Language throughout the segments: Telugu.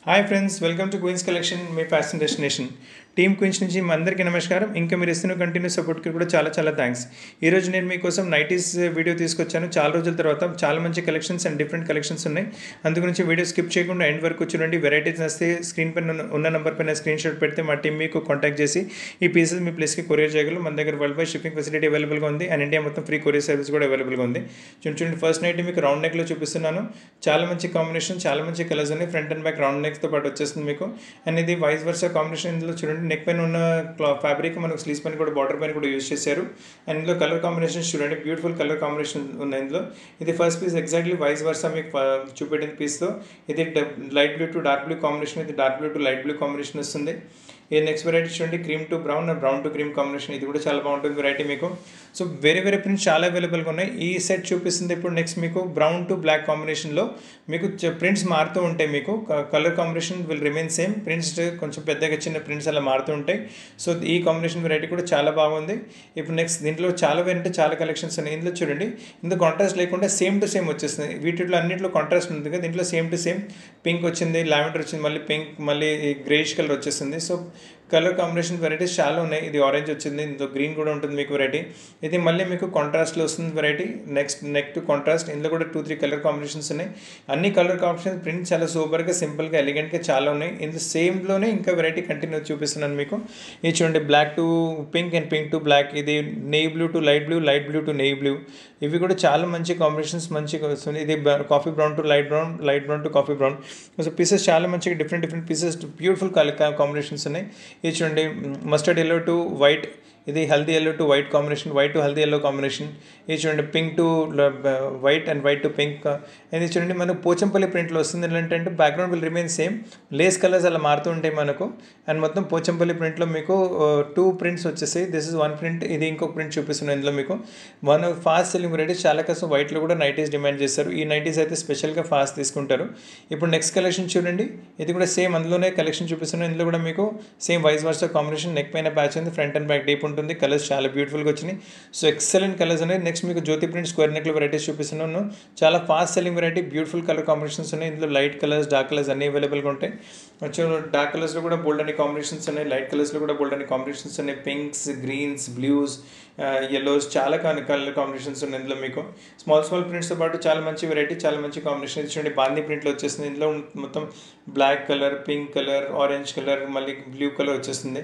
hi friends welcome to queens collection మీ ఫ్యాషన్ డెస్టినేషన్ టీమ్ క్వీన్స్ నుంచి మీ అందరికీ నమస్కారం ఇంకా మీరు ఇస్తున్న కంటిన్యూ సపోర్ట్కి కూడా చాలా చాలా థ్యాంక్స్ ఈరోజు నేను మీకోసం నైటీస్ వీడియో తీసుకొచ్చాను చాలా రోజుల తర్వాత చాలా మంచి కలెక్షన్స్ అండ్ డిఫరెంట్ కలెక్షన్స్ ఉన్నాయి అందుగురించి వీడియో స్కిప్ చేయకుండా ఎండ్ వరకు చూడండి వెరైటీస్ వస్తే స్క్రీన్ పైన ఉన్న- ఉన్న నెంబర్ పైన స్క్రీన్ షాట్ పెడితే మా టీం మీకు కాంటాక్ట్ చేసి ఈ పీసెస్ మీ ప్లేస్కి కొరియర్ చేయగలరు మన దగ్గర వరల్డ్ వైడ్ షిప్పింగ్ ఫెసిలిటీ అవైలబుల్గా ఉంది అండ్ ఇండియా మొత్తం ఫ్రీ కొరియర్ సర్వీస్ కూడా అవైలబుల్గా ఉంది చూడండి చూడండి ఫస్ట్ నైట్ మీకు రౌండ్ నెక్లో చూపిస్తున్నాను చాలా మంచి కాంబినేషన్ చాలా మంచి కలర్స్ ఉన్నాయి ఫ్రంట్ అండ్ బ్యాక్ రౌండ్ నెక్స్తో పాటు వచ్చేస్తుంది మీకు అండ్ ఇది వైస్ వర్సా కాంబినేషన్ ఇందులో చూడండి నెక్ పైన ఉన్న క్లా ఫ్యాబ్రిక్ మనకు స్లీవ్స్ పైన కూడా బార్డర్ పైన కూడా యూస్ చేశారు అండ్ ఇందులో కలర్ కాంబినేషన్ చూడండి బ్యూటిఫుల్ కలర్ కాంబినేషన్ ఉన్నాయి ఇందులో ఇది first piece exactly vice versa మీకు ఫ- చూపెట్టిన పీస్తో ఇది light blue to dark blue combination ఇది dark blue to light blue combination వస్తుంది ఇది నెక్స్ట్ వెరైటీ చూడండి cream to brown brown to cream combination ఇది కూడా చాలా బాగుంటుంది వెరైటీ మీకు సో వేరే వేరే ప్రింట్స్ చాలా అవైలబుల్గా ఉన్నాయి ఈ సెట్ చూపిస్తుంది ఇప్పుడు నెక్స్ట్ మీకు బ్రౌన్ టు బ్లాక్ కాంబినేషన్లో మీకు ప్రింట్స్ మారుతూ ఉంటాయి మీకు colour combination will remain same prints కొంచెం పెద్దగా చిన్న ప్రింట్స్ అలా మారుతూ ఉంటాయి సో ఈ కాంబినేషన్ వెరైటీ కూడా చాలా బాగుంది ఇప్పుడు నెక్స్ట్ దీంట్లో చాలా వెరైటీ చాలా కలెక్షన్స్ ఉన్నాయి ఇందులో చూడండి ఇందులో కాంట్రాస్ట్ లేకుండా సేమ్ టు సేమ్ వచ్చేస్తుంది వీటిలో అన్నింటిలో కాంట్రాస్ట్ ఉంది కదా దీంట్లో సేమ్ టు సేమ్ పింక్ వచ్చింది లావెండర్ వచ్చింది మళ్ళీ పింక్ మళ్ళీ గ్రేష్ కలర్ వచ్చేస్తుంది సో కలర్ కాంబినేషన్ వెరైటీస్ చాలా ఉన్నాయి ఇది ఆరెంజ్ వచ్చింది ఇందులో గ్రీన్ కూడా ఉంటుంది మీకు వెరైటీ ఇది మళ్ళీ మీకు కాంట్రాస్ట్లో వస్తుంది variety next neck to contrast ఇందులో కూడా టూ త్రీ కలర్ కాంబినేషన్స్ ఉన్నాయి అన్ని కలర్ కాంబినేషన్ ప్రింట్ చాలా సూపర్గా సింపుల్గా ఎలిగెంట్గా చాలా ఉన్నాయి ఇందులో సేమ్లోనే ఇంకా వెరైటీ కంటిన్యూ చూపిస్తున్నాను మీకు ఇది చూడండి black to pink and pink to black ఇది navy blue to light blue light blue to navy blue ఇవి కూడా చాలా మంచి కాంబినేషన్స్ మంచిగా వస్తుంది ఇది coffee brown to light brown light brown to coffee brown so pieces చాలా మంచిగా different different pieces beautiful colour combinations ఉన్నాయి ఇది చూడండి మస్టర్డ్ ఎల్లో టు వైట్ ఇది haldi yellow to white combination white to haldi yellow combination ఇది చూడండి pink to white and white to pink ఇది చూడండి మనకు పోచంపల్లి ప్రింట్లో వస్తుంది ఏంటంటే background will remain same lace colours అలా మారుతూ ఉంటాయి మనకు అండ్ మొత్తం పోచంపల్లి ప్రింట్లో మీకు టూ ప్రింట్స్ వచ్చేసాయి దిస్ ఇస్ వన్ ప్రింట్ ఇది ఇంకొక ప్రింట్ చూపిస్తున్నాను ఇందులో మీకు వన్ ఫాస్ట్ సెల్లింగ్ వెరైటీస్ చాలా కష్టం వైట్లో కూడా నైటీస్ డిమాండ్ చేస్తారు ఈ నైటీస్ అయితే స్పెషల్గా ఫాస్ట్ తీసుకుంటారు ఇప్పుడు నెక్స్ట్ కలెక్షన్ చూడండి ఇది కూడా సేమ్ అందులోనే కలెక్షన్ చూపిస్తున్నాను ఇందులో కూడా మీకు same vice versa combination neck పైన ప్యాచ్ ఉంది ఫ్రంట్ అండ్ బ్యాక్ డీప్ ఉంటుంది కలర్స్ చాలా బ్యూటిఫుల్గా వచ్చినాయి సో ఎక్సలెంట్ కలర్స్ ఉన్నాయి నెక్స్ట్ మీకు జ్యోతి ప్రింట్ స్క్వేర్ నెక్లో వెరైటీస్ చూపిస్తున్నాను చాలా fast selling variety beautiful colour combinations ఉన్నాయి ఇందులో లైట్ కలర్స్ డార్క్ కలర్స్ అన్ని అవైలబుల్గా ఉంటాయి వచ్చే డార్క్ కలర్స్లో కూడా బోల్డ్ అనే కాంబినేషన్స్ ఉన్నాయి లైట్ కలర్స్లో కూడా బోల్డ్ అనే కాంబినేషన్స్ ఉన్నాయి పింక్స్ గ్రీన్స్ బ్లూస్ ఎల్లోస్ చాలా కలర్ కాంబినేషన్స్ ఉన్నాయి ఇందులో మీకు స్మాల్ స్మాల్ ప్రింట్స్తో పాటు చాలా మంచి వెరైటీ చాలా మంచి కాంబినేషన్ ఇది చూడండి బాందీ ప్రింట్లో వచ్చేస్తుంది ఇందులో మొత్తం black colour pink colour orange colour మళ్ళీ బ్లూ కలర్ వచ్చేస్తుంది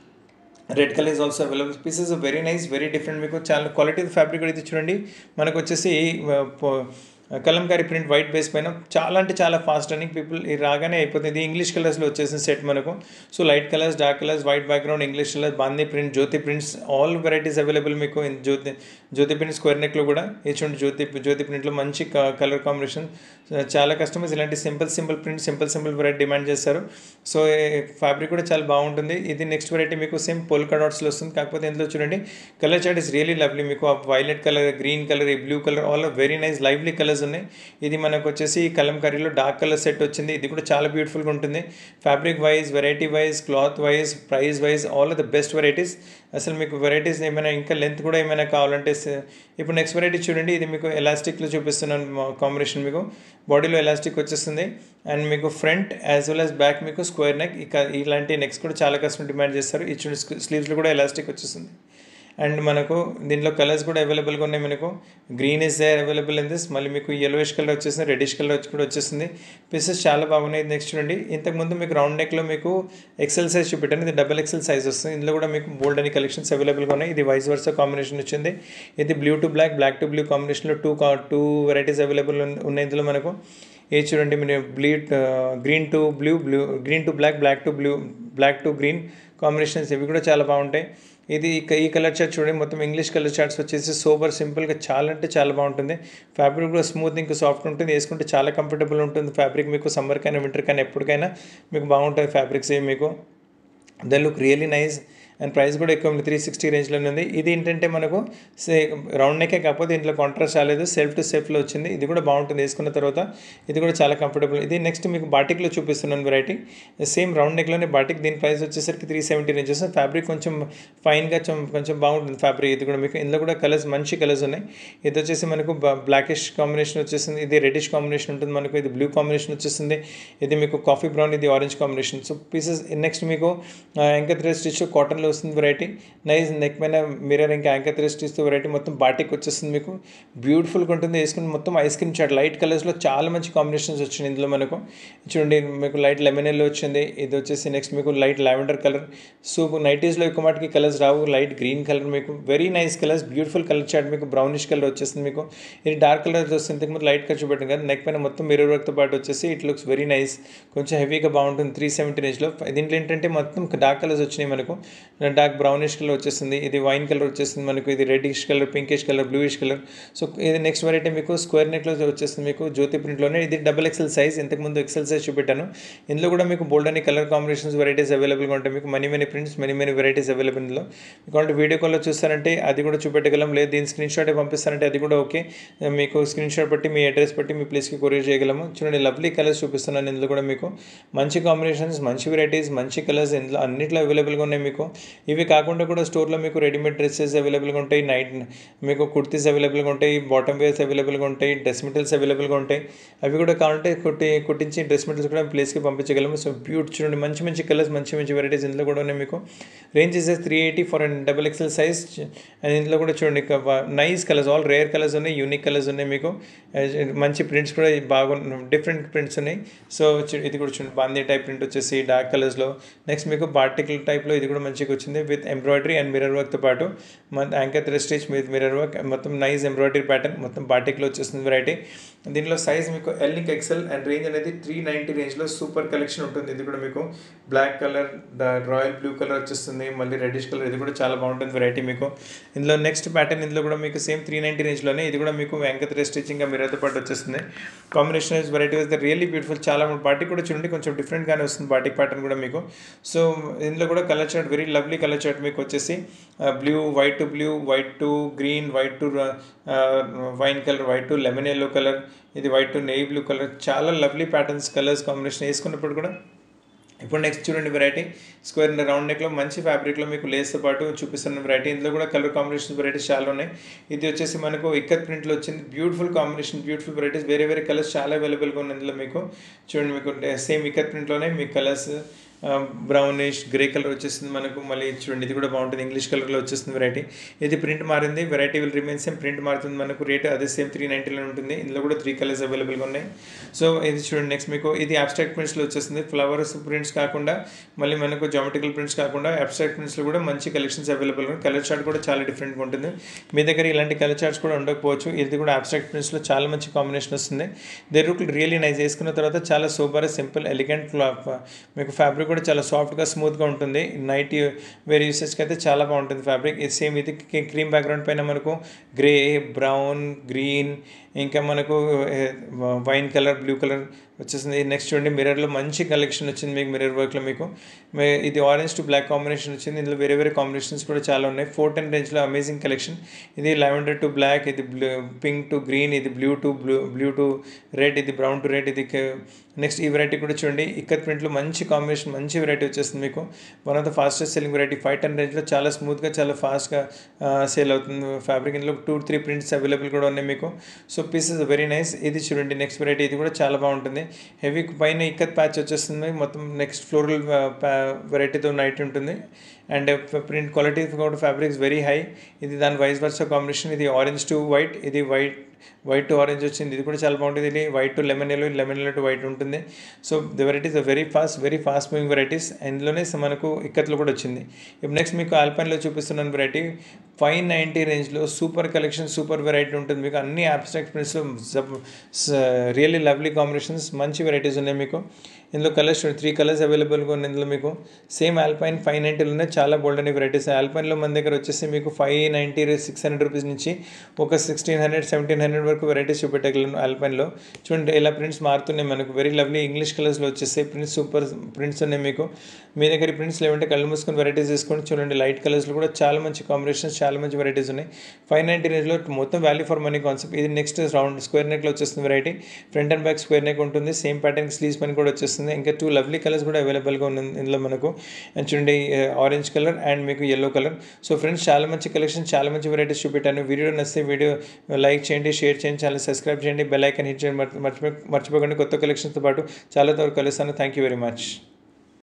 red colour is also available pieces very nice very different మీకు చాలా క్వాలిటీ ఫ్యాబ్రిక్ అయితే చూడండి మనకు వచ్చేసి ఆ, పో- కలంకారీ ప్రింట్ వైట్ బేస్ పైన చాలా అంటే చాలా ఫాస్ట్ రన్నింగ్ పీపుల్ ఇది రాగానే అయిపోతుంది ఇది ఇంగ్లీష్ కలర్స్లో వచ్చేసిన సెట్ మనకు so light colours dark colours white background English colour బాందీ print Jyothi prints all varieties available మీకు in Jyothi Jyothi print square నెక్లో కూడా ఇది చూడండి జ్యోతి జ్యోతి ప్రింట్లో మంచి కలర్ కాంబినేషన్ చాలా కస్టమర్స్ ఇలాంటి simple simple print simple simple variety demand చేస్తారు సో ఫ్యాబ్రిక్ కూడా చాలా బాగుంటుంది ఇది నెక్స్ట్ వెరైటీ మీకు సేమ్ పోల్కా డాట్స్లో వస్తుంది కాకపోతే ఇందులో చూడండి colour chart is really lovely మీకు వైలెట్ కలర్ గ్రీన్ కలర్ ఈ blue colour all very nice lively colours ఉన్నాయి ఇది మనకు వచ్చేసి కలంకారీలో డార్క్ కలర్ సెట్ వచ్చింది ఇది కూడా చాలా బ్యూటిఫుల్గా ఉంటుంది fabric wise variety wise cloth wise price wise all of the best varieties అసలు మీకు వెరైటీస్ ఏమైనా ఇంకా లెంత్ కూడా ఏమైనా కావాలంటే స- ఇప్పుడు నెక్స్ట్ వెరైటీ చూడండి ఇది మీకు ఎలాస్టిక్లో చూపిస్తున్నాను కాంబినేషన్ మీకు బాడీలో ఎలాస్టిక్ వచ్చేస్తుంది అండ్ మీకు front as well as back మీకు స్క్వేర్ నెక్ ఇక ఇలాంటి నెక్స్ కూడా చాలా కస్టమర్ డిమాండ్ చేస్తారు ఈ చూడండి స్లీవ్స్లో కూడా ఎలాస్టిక్ వచ్చేస్తుంది అండ్ మనకు దీంట్లో కలర్స్ కూడా అవైలబుల్గా ఉన్నాయి మనకు green is there available in this మళ్ళీ మీకు ఎల్లోయిష్ కలర్ వచ్చేసింది రెడిష్ కలర్ కూడా వచ్చేసింది పీసెస్ చాలా బాగున్నాయి నెక్స్ట్ చూడండి ఇంతకుముందు మీకు రౌండ్ నెక్లో మీకు ఎక్సెల్ సైజ్ చూపెట్టాను ఇది డబల్ ఎక్సెల్ సైజ్ వస్తుంది ఇందులో కూడా మీకు బోల్డ్ అని కలెక్షన్స్ అవైలబుల్గా ఉన్నాయి ఇది వైస్ వర్సా కాంబినేషన్ వచ్చింది ఇది blue to black black to blue కాంబినేషన్లో టూ టూ వెరైటీస్ అవైలబుల్ ఉన్నాయి ఇందులో మనకు ఏ చూడండి మీరు blue green to blue blue green to black black to blue black to green combinations ఇవి కూడా చాలా బాగుంటాయి ఇది ఇక- ఈ కలర్ చార్ట్ చూడండి మొత్తం ఇంగ్లీష్ కలర్ చార్ట్స్ వచ్చేసి సూపర్ సింపుల్గా చాలా అంటే చాలా బాగుంటుంది ఫ్యాబ్రిక్ కూడా స్మూత్ ఇంకా సాఫ్ట్ ఉంటుంది వేసుకుంటే చాలా కంఫర్టబుల్ ఉంటుంది ఫ్యాబ్రిక్ మీకు సమ్మర్ కైనా వింటర్ కైనా ఎప్పటికైనా మీకు బాగుంటుంది ఫ్యాబ్రిక్స్ ఇవి మీకు they look really nice and price కూడా ఎక్కువ ఉంది త్రీ సిక్స్టీ రేంజ్లోనే ఉంది ఇది ఏంటంటే మనకు సే రౌండ్ నెక్కే కాకపోతే ఇంట్లో కాంట్రాస్ట్ రాలేదు సెల్ఫ్ టు సెల్ఫ్లో వచ్చింది ఇది కూడా బాగుంటుంది వేసుకున్న తర్వాత ఇది కూడా చాలా కంఫర్టబుల్ ఇది నెక్స్ట్ మీకు బాటిక్లో చూపిస్తున్నాను వెరైటీ సేమ్ రౌండ్ నెక్లోనే బాటిక్ దీని ప్రైస్ వచ్చేసరికి త్రీ సెవెంటీ రేంజెస్ ఫ్యాబ్రిక్ కొంచెం ఫైన్గా కొంచెం కొంచెం బాగుంటుంది ఫ్యాబ్రిక్ ఇది కూడా మీకు ఇందులో కూడా కలర్స్ మంచి కలర్స్ ఉన్నాయి ఇది వచ్చేసి మనకు బ్లాకిష్ కాంబినేషన్ వచ్చేసింది ఇది రెడిష్ కాంబినేషన్ ఉంటుంది మనకు ఇది బ్లూ కాంబినేషన్ వచ్చేసింది ఇది మీకు కాఫీ బ్రౌన్ ఇది orange combination so pieces next మీకు యాంకర్ థ్రెడ్ స్టిచ్ కాటన్లో వస్తుంది వెరైటీ నైస్ నెక్ పైన మిర్రర్ ఇంకా యాంకర్ థ్రెడ్ స్టిచ్ వెరైటీ మొత్తం బాటిక్ వచ్చేస్తుంది మీకు బ్యూటిఫుల్గా ఉంటుంది వేసుకుని మొత్తం ఐస్ క్రీమ్ చాట్ లైట్ కలర్స్లో చాలా మంచి కాంబినేషన్స్ వచ్చినాయి ఇందులో మనకు చూడండి మీకు లైట్ లెమన్ ఎల్లో వచ్చింది ఇది వచ్చేసి నెక్స్ట్ మీకు లైట్ లావెండర్ కలర్ సో నైటీస్లో ఎక్కువ మటుకి కలర్స్ రావు లైట్ గ్రీన్ కలర్ మీకు very nice colours beautiful colour chart మీకు బ్రౌనిష్ కలర్ వచ్చేస్తుంది మీకు ఇది డార్క్ కలర్ వస్తుంది ఇంతకుముందు లైట్ ఖర్చు పెట్టింది కదా నెక్ పైన మొత్తం మిర్రర్ వర్క్తో పాటు వచ్చేసి ఇట్ లుక్స్ వెరీ నైస్ కొంచెం హెవీగా బాగుంటుంది త్రీ సెవెంటీ రేంజ్లో దీంట్లో ఏంటంటే మొత్తం డార్క్ కలర్స్ వచ్చినాయి మనకు డార్క్ బ్రౌనిష్ కలర్ వచ్చేస్తుంది ఇది వైన్ కలర్ వచ్చేస్తుంది మనకు ఇది reddish colour pinkish colour bluish colour so ఇది నెక్స్ట్ వెరైటీ మీకు స్క్వేర్ నెక్లో వచ్చేస్తుంది మీకు జ్యోతి ప్రింట్లోనే ఇది డబుల్ ఎక్సెల్ సైజ్ ఇంతకుముందు ఎక్సెల్ సైజ్ చూపెట్టాను ఇందులో కూడా మీకు బోల్డ్ అని కలర్ కాంబినేషన్స్ వెరైటీస్ అవైలబుల్గా ఉంటాయి మీకు many many prints many many varieties available ఇందులో మీకు వీడియో కాల్లో చూస్తారంటే అది కూడా చూపెట్టగలం లేదు దీని స్క్రీన్ షాట్ పంపిస్తారంటే అది కూడా ఓకే మీకు స్క్రీన్ షాట్ బట్టి మీ అడ్రస్ బట్టి మీ ప్లేస్కి కొరియర్ చేయగలము చూడండి లవ్లీ కలర్స్ చూపిస్తున్నాను ఇందులో కూడా మీకు మంచి కాంబినేషన్స్ మంచి వెరైటీస్ మంచి కలర్స్ ఇందులో అన్నిట్లో అవైలబుల్గా ఉన్నాయి మీకు ఇవి కాకుండా కూడా స్టోర్లో మీకు రెడీమేడ్ డ్రెస్సెస్ అవైలబుల్గా ఉంటాయి నైట్ మీకు కుర్తీస్ అవైలబుల్గా ఉంటాయి బాటమ్ వేర్స్ అవైలబుల్గా ఉంటాయి డ్రెస్ మెటీరియల్స్ అవైలబుల్గా ఉంటాయి అవి కూడా కావాలంటే కుట్టి కుట్టించి డ్రెస్ మెటీరియల్స్ కూడా ప్లేస్కి పంపించగలము సో బ్యూట్ చూడండి మంచి మంచి కలర్స్ మంచి మంచి వెరైటీస్ ఇందులో కూడా ఉన్నాయి మీకు range is three eighty for and double XL size and ఇందులో కూడా చూడండి nice colours all rare colours ఉన్నాయి యూనిక్ కలర్స్ ఉన్నాయి మీకు మంచి ప్రింట్స్ కూడా బాగున్నాయి డిఫరెంట్ ప్రింట్స్ ఉన్నాయి సో ఇది కూడా చూడండి బాందీ టైప్ ప్రింట్ వచ్చేసి డార్క్ కలర్స్లో నెక్స్ట్ మీకు బార్టికల్ టైప్లో ఇది కూడా మంచిగా వచ్చింది విత్ ఎంబ్రాయిడరీ అండ్ మిరర్ వర్క్తో పాటు మన anchor thread stitch with mirror work మొత్తం నైస్ ఎంబ్రాయిడరీ ప్యాటర్న్ మొత్తం బాటిక్లో వచ్చేస్తుంది వెరైటీ దీనిలో సైజ్ మీకు ఎల్నిక్ ఎక్సెల్ అండ్ రేంజ్ అనేది త్రీ నైంటీ రేంజ్లో సూపర్ కలెక్షన్ ఉంటుంది ఇది కూడా మీకు black colour royal blue colour వచ్చేస్తుంది మళ్ళీ రెడ్డిష్ కలర్ ఇది కూడా చాలా బాగుంటుంది వెరైటీ మీకు ఇందులో నెక్స్ట్ ప్యాటర్న్ ఇందులో కూడా మీకు సేమ్ త్రీ నైంటీ రేంజ్లోనే ఇది కూడా మీకు యాంకర్ త్రెడ్ స్టిచ్చింగ్ మిరర్తో పాటు వచ్చేస్తుంది combination variety was the really beautiful చాలా బాటిక్ కూడా చూడండి కొంచెం డిఫరెంట్గానే వస్తుంది బాటిక్ ప్యాటర్న్ కూడా మీకు సో ఇందులో కూడా colour chart very lovely colour chart మీకు వచ్చేసి blue white to blue white to green white to wine colour white to lemon yellow colour ఇది white to navy blue colour చాలా లవ్లీ ప్యాటర్న్స్ కలర్స్ కాంబినేషన్ వేసుకున్నప్పుడు కూడా ఇప్పుడు నెక్స్ట్ చూడండి వెరైటీ స్క్వేర్ రౌండ్ నెక్లో మంచి ఫ్యాబ్రిక్లో మీకు లేస్తో పాటు చూపిస్తున్న వెరైటీ ఇందులో కూడా కలర్ కాంబినేషన్ వెరైటీస్ చాలా ఉన్నాయి ఇది వచ్చేసి మనకు ఇక్కత్ ప్రింట్లో వచ్చింది బ్యూటిఫుల్ కాంబినేషన్ బ్యూటిఫుల్ వెరైటీస్ వేరే వేరే కలర్స్ చాలా అవైలబుల్గా ఉన్నాయి ఇందులో మీకు చూడండి మీకు సేమ్ ఇక్కత్ ప్రింట్లోనే మీకు కలర్స్ బ్రౌనిష్ గ్రే కలర్ వచ్చేస్తుంది మనకు మళ్ళీ చూడండి ఇది కూడా బాగుంటుంది ఇంగ్లీష్ కలర్లో వచ్చేస్తుంది వెరైటీ ఇది ప్రింట్ మారింది variety will remain same print మారుతుంది మనకు రేట్ అదే సేమ్ త్రీ నైంటీలో ఉంటుంది ఇందులో కూడా త్రీ కలర్స్ అవైలబుల్గా ఉన్నాయి సో ఇది చూడండి నెక్స్ట్ మీకు ఇది అబ్స్ట్రాక్ట్ ప్రింట్స్లో వచ్చేస్తుంది ఫ్లవర్స్ ప్రింట్స్ కాకుండా మళ్ళీ మనకు జామెట్రికల్ ప్రింట్స్ కాకుండా అబ్స్ట్రాక్ట్ ప్రింట్స్లో కూడా మంచి కలెక్షన్స్ అవైలబుల్గా ఉన్నాయి కలర్ చార్ట్ కూడా చాలా డిఫరెంట్గా ఉంటుంది మీ దగ్గర ఇలాంటి కలర్ చార్ట్స్ కూడా ఉండకపోవచ్చు ఇది కూడా అబ్స్ట్రాక్ట్ ప్రింట్స్లో చాలా మంచి కాంబినేషన్ వస్తుంది దే లుక్ రియలీ నైస్ వేసుకున్న తర్వాత చాలా సూపర్ సింపుల్ ఎలిగెంట్ మీకు ఫ్యాబ్రిక్ కూడా చాలా సాఫ్ట్గా స్మూత్గా ఉంటుంది నైట్ వేరే యూసెస్కి అయితే చాలా బాగుంటుంది ఫ్యాబ్రిక్ ఇది సేమ్ ఇది క్రీమ్ బ్యాక్గ్రౌండ్ పైన మనకు గ్రే బ్రౌన్ గ్రీన్ ఇంకా మనకు వైన్ కలర్ బ్లూ కలర్ వచ్చేసింది నెక్స్ట్ చూడండి మిర్రర్లో మంచి కలెక్షన్ వచ్చింది మీకు మిర్రర్ వర్క్లో మీకు ఇది ఆరెంజ్ టు బ్లాక్ కాంబినేషన్ వచ్చింది ఇందులో వేరే వేరే కాంబినేషన్స్ కూడా చాలా ఉన్నాయి ఫోర్ టెన్ రేంజ్లో అమేజింగ్ కలెక్షన్ ఇది లెవెండర్ టు బ్లాక్ ఇది బ్లూ పింక్ టు గ్రీన్ ఇది blue to blue blue to red ఇది బ్రౌన్ టు రెడ్ ఇది నెక్స్ట్ ఈ వెరైటీ కూడా చూడండి ఇక్కత్ ప్రింట్లో మంచి కాంబినేషన్ మంచి వెరైటీ వచ్చేస్తుంది మీకు one of the fastest selling variety five ten రేంజ్లో చాలా స్మూత్గా చాలా ఫాస్ట్గా సేల్ అవుతుంది ఫ్యాబ్రిక్ ఇందులో టూ త్రీ ప్రింట్స్ అవైలబుల్ కూడా ఉన్నాయి మీకు సో పీసెస్ వెరీ నైస్ ఇది చూడండి నెక్స్ట్ వెరైటీ ఇది కూడా చాలా బాగుంటుంది హెవీ పైన ఇక్కత్ ప్యాచ్ వచ్చేస్తుంది మొత్తం నెక్స్ట్ ఫ్లోరల్ వెరైటీతో నైట్ ఉంటుంది అండ్ ప్రింట్ క్వాలిటీ కూడా ఫ్యాబ్రిక్స్ వెరీ హై ఇది దాని వైస్ వర్సా కాంబినేషన్ ఇది ఆరెంజ్ టు వైట్ ఇది వైట్ వైట్ టు ఆరెంజ్ వచ్చింది ఇది కూడా చాలా బాగుంటుంది ఇది white to lemon yellow lemon yellow to white ఉంటుంది so the varieties very fast very fast moving varieties ఇందులోనే మనకు ఇక్కత్లో కూడా వచ్చింది ఇప్పుడు నెక్స్ట్ మీకు ఆల్పైన్లో చూపిస్తున్నాను వెరైటీ ఫైవ్ నైంటీ రేంజ్లో సూపర్ కలెక్షన్ సూపర్ వెరైటీ ఉంటుంది మీకు అన్ని అబ్స్ట్రాక్ట్ ప్రింట్స్లో రియల్లీ లవ్లీ కాంబినేషన్స్ మంచి వెరైటీస్ ఉన్నాయి మీకు ఇందులో కలర్స్ త్రీ కలర్స్ అవైలబుల్గా ఉన్నాయి ఇందులో మీకు సేమ్ ఆల్పైన్ ఫైవ్ నైంటీలోనే చాలా బోల్డ్ అనే వెరైటీస్ ఆల్పైన్లో మన దగ్గర వచ్చేసి మీకు five ninety six hundred rupees నుంచి ఒక సిక్స్టీన్ హండ్రెడ్ సెవెంటీన్ హండ్రెడ్ వరకు వరకు వెరైటీస్ చూపెట్టగలను ఆల్పైన్లో చూడండి ఇలా ప్రింట్స్ మారుతున్నాయి మనకు వెరీ లవ్లీ ఇంగ్లీష్ కలర్స్లో వచ్చేస్తాయి ప్రింట్స్ సూపర్ ప్రింట్స్ ఉన్నాయి మీకు మీ దగ్గర ప్రింట్స్ లేవంటే కళ్ళు మూసుకొని వెరైటీస్ తీసుకోండి చూడండి లైట్ కలర్స్లో కూడా చాలా మంచి కాంబినేషన్స్ చాలా మంచి వెరైటీస్ ఉన్నాయి ఫైవ్ నైంటీ రేంజ్లో మొత్తం వాల్యూ ఫర్ మనీ కాన్సెప్ట్ ఇది నెక్స్ట్ రౌండ్ స్క్వేర్ నెక్లో వచ్చేస్తుంది variety front and back square neck ఉంటుంది సేమ్ ప్యాటర్న్ స్లీవ్స్ పని కూడా వచ్చేస్తుంది ఇంకా టూ లవ్లీ కలర్స్ కూడా అవైలబుల్గా ఉంది ఇందులో మనకు అండ్ చూడండి ఆరెంజ్ కలర్ అండ్ మీకు ఎల్లో కలర్ సో ఫ్రెండ్స్ చాలా మంచి కలెక్షన్ చాలా మంచి వెరైటీస్ చూపెట్టాను వీడియో నచ్చితే వీడియో లైక్ చేయండి షేర్ చేయండి ఛానల్ సబ్స్క్రైబ్ చేయండి బెల్ ఐకన్ హిట్ చేయండి మర్చిపో మర్చిపోకండి కొత్త కలెక్షన్స్తో పాటు చాలా త్వరగా కలుస్తాను థ్యాంక్ యూ వెరీ మచ్